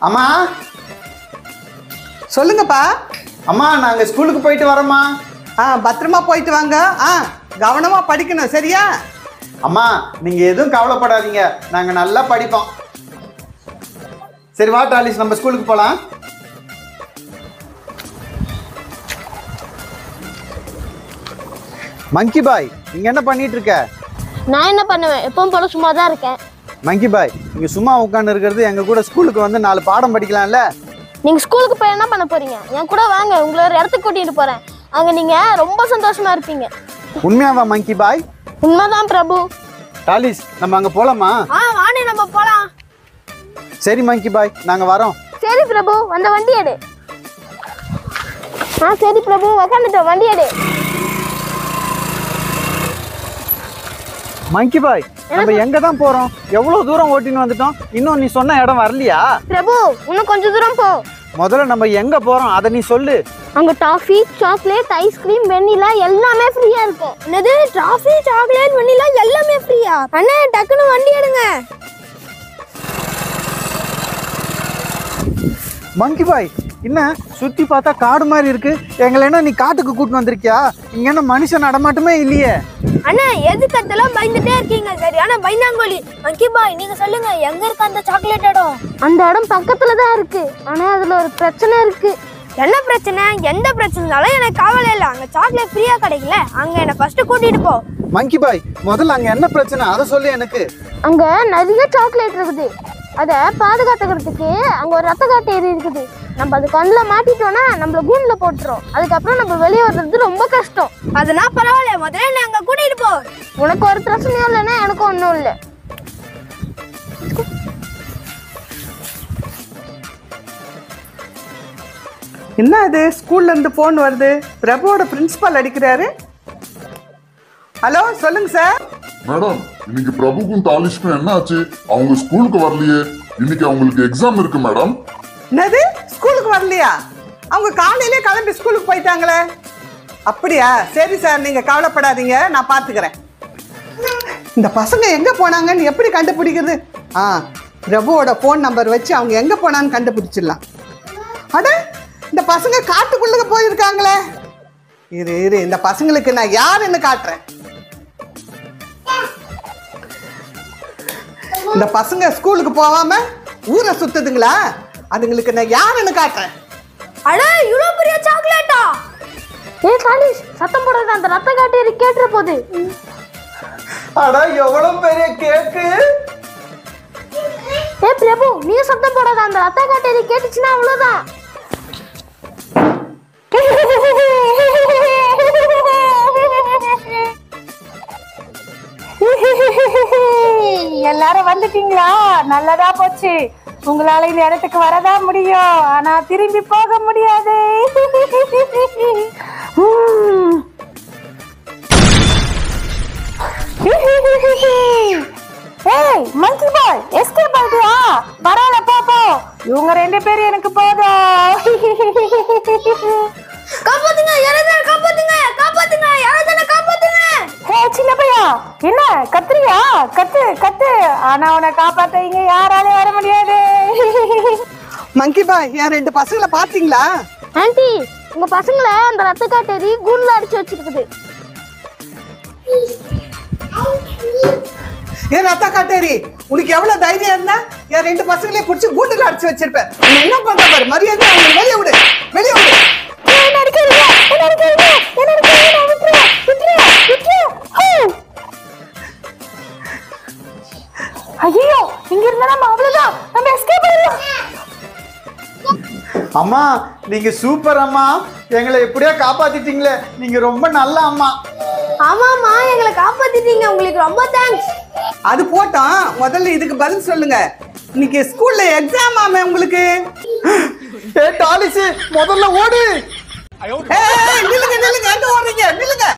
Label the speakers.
Speaker 1: அம்மா
Speaker 2: சொல்லுங்கப்பா
Speaker 1: அம்மா நாங்கள் ஸ்கூலுக்கு போயிட்டு வரோம்மா
Speaker 2: ஆ பத்திரமா போயிட்டு வாங்க ஆ கவனமா படிக்கணும் சரியா
Speaker 1: அம்மா நீங்கள் எதுவும் கவலைப்படாதீங்க நாங்கள் நல்லா படிப்போம் சரி வா டாலிஸ் நம்ம ஸ்கூலுக்கு போகலாம் மங்கி பாய் இங்க என்ன பண்ணிட்டு இருக்க
Speaker 3: நான் என்ன பண்ணுவேன் எப்பவும் போல சும்மா தான் இருக்கேன்
Speaker 1: மங்கி பாய் இங்க சும்மா உட்காந்து இருக்கிறது எங்க கூட ஸ்கூலுக்கு வந்து நாலு பாடம் படிக்கலாம்ல
Speaker 3: நீங்க ஸ்கூலுக்கு போய் என்ன பண்ண போறீங்க என் கூட வாங்க உங்களை ஒரு இடத்துக்கு கூட்டிட்டு போறேன் அங்க நீங்க ரொம்ப சந்தோஷமா இருப்பீங்க
Speaker 1: உண்மையாவா மங்கி பாய்
Speaker 3: உண்மைதான் பிரபு
Speaker 1: டாலிஸ் நம்ம அங்க போலாமா
Speaker 3: ஆ வாணி நம்ம போலாம்
Speaker 1: சரி மங்கி பாய் நாங்க வரோம்
Speaker 3: சரி பிரபு அந்த வண்டி எடு ஆ சரி பிரபு உக்காந்துட்டோம் வண்டி எடு
Speaker 1: மங்கி பாய் நம்ம எங்க தான் போறோம் எவ்வளவு தூரம் ஓட்டின்னு வந்துட்டோம் இன்னும் நீ சொன்ன இடம் வரலையா
Speaker 3: பிரபு இன்னும் கொஞ்சம் தூரம் போ
Speaker 1: முதல்ல நம்ம எங்க போறோம் அதை நீ சொல்லு
Speaker 3: அங்க டாஃபி சாக்லேட் ஐஸ்கிரீம் வெண்ணிலா எல்லாமே ஃப்ரீயா இருக்கும் என்னது டாஃபி சாக்லேட் வெண்ணிலா எல்லாமே ஃப்ரீயா அண்ணே டக்குன்னு வண்டி எடுங்க
Speaker 1: மங்கி பாய் என்ன சுத்தி பார்த்தா காடு மாதிரி இருக்கு எங்களை என்ன நீ காட்டுக்கு கூட்டின்னு வந்திருக்கியா இங்க என்ன மனுஷன் நடமாட்டமே இல்லையே
Speaker 3: அண்ணா எதுக்கு அதெல்லாம் பயந்துட்டே இருக்கீங்க சரியான பயந்தாங்கோலி மங்கி பாய் நீங்க சொல்லுங்க எங்க இருக்கு அந்த சாக்லேட் இடம் அந்த இடம் பக்கத்துல தான் இருக்கு ஆனா அதுல ஒரு பிரச்சனை இருக்கு என்ன பிரச்சனை எந்த பிரச்சனைனாலும் எனக்கு கவலை இல்லை அங்க சாக்லேட் ஃப்ரீயா கிடைக்கல அங்க என்ன ஃபர்ஸ்ட் கூட்டிட்டு போ
Speaker 1: மங்கி பாய் முதல்ல அங்க என்ன பிரச்சனை அதை சொல்லு எனக்கு
Speaker 3: அங்க நிறைய சாக்லேட் இருக்குது அதை பாதுகாத்துக்கிறதுக்கு அங்க ஒரு ரத்த காட்டேரி இருக்குது நம்ம அது கண்ணில் மாட்டிட்டோம்னா நம்மள கூண்டில் போட்டுரும் அதுக்கப்புறம் நம்ம வெளியே வர்றது ரொம்ப கஷ்டம் அதெல்லாம் பரவாயில்ல முதல்ல அங்க கூட்டிட்டு போ உனக்கு ஒரு பிரச்சனையும் இல்லைன்னா எனக்கும் ஒன்றும் இல்லை
Speaker 2: என்ன இது ஸ்கூல்ல இருந்து ஃபோன் வருது பிரபுவோட பிரின்சிபால் அடிக்கிறாரு ஹலோ சொல்லுங்க சார்
Speaker 4: மேடம் இன்னைக்கு பிரபுக்கும் தாலிஷ்க்கும் என்ன ஆச்சு அவங்க ஸ்கூலுக்கு வரலையே இன்னைக்கு அவங்களுக்கு எக்ஸாம் இருக்கு மேடம்
Speaker 2: என்னது ஸ்கூலுக்கு வரலையா அவங்க காலையிலே கிளம்பி ஸ்கூலுக்கு போயிட்டாங்களே அப்படியா சரி சார் நீங்க கவலைப்படாதீங்க நான் பார்த்துக்கிறேன் இந்த பசங்க எங்க போனாங்கன்னு எப்படி கண்டுபிடிக்கிறது ஆ பிரபுவோட ஃபோன் நம்பர் வச்சு அவங்க எங்க போனான்னு கண்டுபிடிச்சிடலாம் அட இந்த பசங்க காட்டுக்குள்ள போயிருக்காங்களே இரு இரு இந்த பசங்களுக்கு நான் யாருன்னு காட்டுறேன் இந்த பசங்க ஸ்கூலுக்கு போகாம ஊரை சுத்துதுங்களா அதுங்களுக்கு நான் யாருன்னு காட்டுறேன்
Speaker 3: அட இவ்வளோ பெரிய சாக்லேட்டா ஏ தாலிஷ் சத்தம் போடாத அந்த ரத்த காட்டேரி கேட்டுற போகுது
Speaker 1: அட எவ்வளவு பெரிய கேக்கு
Speaker 3: ஏ பிரபு நீ சத்தம் போடாத அந்த ரத்த காட்டேரி கேட்டுச்சுன்னா அவ்வளோதான்
Speaker 5: எல்லாரும் வந்துட்டீங்களா நல்லதா போச்சு உங்களால இந்த இடத்துக்கு வரதா முடியும் ஆனா திரும்பி போக முடியாது உம். ஏய் மங்கி பாய் எஸ்கேப் ஆயிட்டியா பரவாயில்ல போ போ இவங்க ரெண்டு பேரும் எனக்கு போதும்
Speaker 3: காப்பாத்துங்க யாராவது காப்பாத்துங்க காப்பாத்துங்க யாராவது காப்பாத்துங்க
Speaker 5: ஹே சின்ன பையா என்ன கத்துறியா கத்து கத்து ஆனா உன்னை காப்பாத்த இங்க யாராலையும் வர முடியாது
Speaker 2: மங்கி பாய் என் ரெண்டு பசங்களை பார்த்தீங்களா
Speaker 3: ஆன்ட்டி உங்க பசங்களை அந்த ரத்த காட்டேரி கூண்டுல அடிச்சு வச்சிருக்குது
Speaker 2: ஏன் ரத்தா காட்டேரி உனக்கு எவ்வளவு தைரியம் இருந்தா என் ரெண்டு பசங்களையும் பிடிச்சி கூண்டுல அடிச்சு வச்சிருப்பேன் நீ என்ன பண்ற பாரு மரியாதை அவங்க வெளியே விடு வெளியே விடு
Speaker 5: என்ன அடிக்கிறீங்க என்ன அடிக்கிறீங்க என்ன அடிக்கிறீங்க விட்டுரு விட்டுரு விட்டுரு ஐயோ இங்க இருந்தா நம்ம அவ்வளவுதான் நம்ம எஸ்கேப் பண்ணிடலாம்
Speaker 1: அம்மா நீங்க சூப்பர் அம்மா எங்களை எப்படியோ காப்பாத்திட்டீங்களே நீங்க ரொம்ப நல்ல அம்மா
Speaker 3: ஆமாமா எங்களை காப்பாத்திட்டீங்க உங்களுக்கு ரொம்ப தேங்க்ஸ்
Speaker 2: அது போட்டோம் முதல்ல இதுக்கு பதில் சொல்லுங்க இன்னைக்கு ஸ்கூல்ல எக்ஸாம் ஆமே உங்களுக்கு
Speaker 1: ஏ டாலிஸ் முதல்ல ஓடு
Speaker 2: ஏய், ஏய், நில்லுங்க நில்லுங்க எங்க ஓடுறீங்க நில்லுங்க